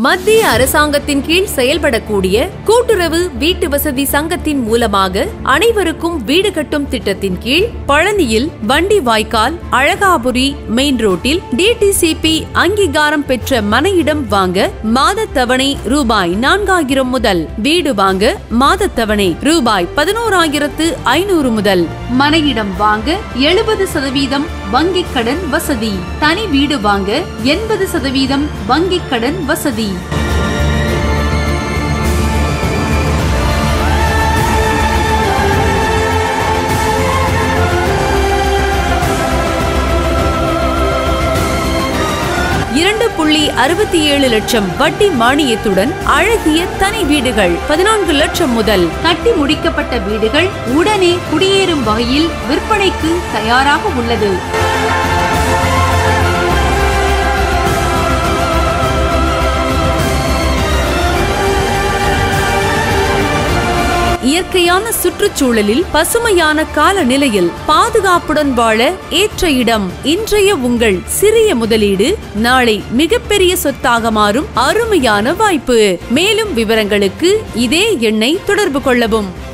மத்திய அரசாங்கத்தின் கீழ் செயல்படக்கூடிய கூட்டுறவு வீட்டு வசதி சங்கத்தின் மூலமாக அனைவருக்கும் வீடு கட்டும் திட்டத்தின் கீழ் பழனியில் வண்டி வாய்க்கால் அழகாபுரி மெயின் ரோட்டில் டிடிசிபி அங்கீகாரம் பெற்ற மனையிடம் வாங்க மாத தவணை ரூபாய் நான்காயிரம் முதல் வீடு வாங்க மாத தவணை ரூபாய் பதினோராயிரத்து ஐநூறு முதல் மனையிடம் வாங்க எழுபது சதவீதம் வங்கிக் கடன் வசதி தனி வீடு வாங்க எண்பது சதவீதம் வங்கிக் கடன் வசதி இரண்டு புள்ளி அறுபத்தி ஏழு லட்சம் வட்டி மானியத்துடன் அழகிய தனி வீடுகள் பதினான்கு லட்சம் முதல் கட்டி முடிக்கப்பட்ட வீடுகள் உடனே குடியேறும் வகையில் விற்பனைக்கு தயாராக உள்ளது இயற்கையான சுற்றுச்சூழலில் பசுமையான காலநிலையில் பாதுகாப்புடன் வாழ ஏற்ற இடம் இன்றைய உங்கள் சிறிய முதலீடு நாளை மிகப்பெரிய சொத்தாக மாறும் அருமையான வாய்ப்பு மேலும் விவரங்களுக்கு இதே எண்ணை தொடர்பு கொள்ளவும்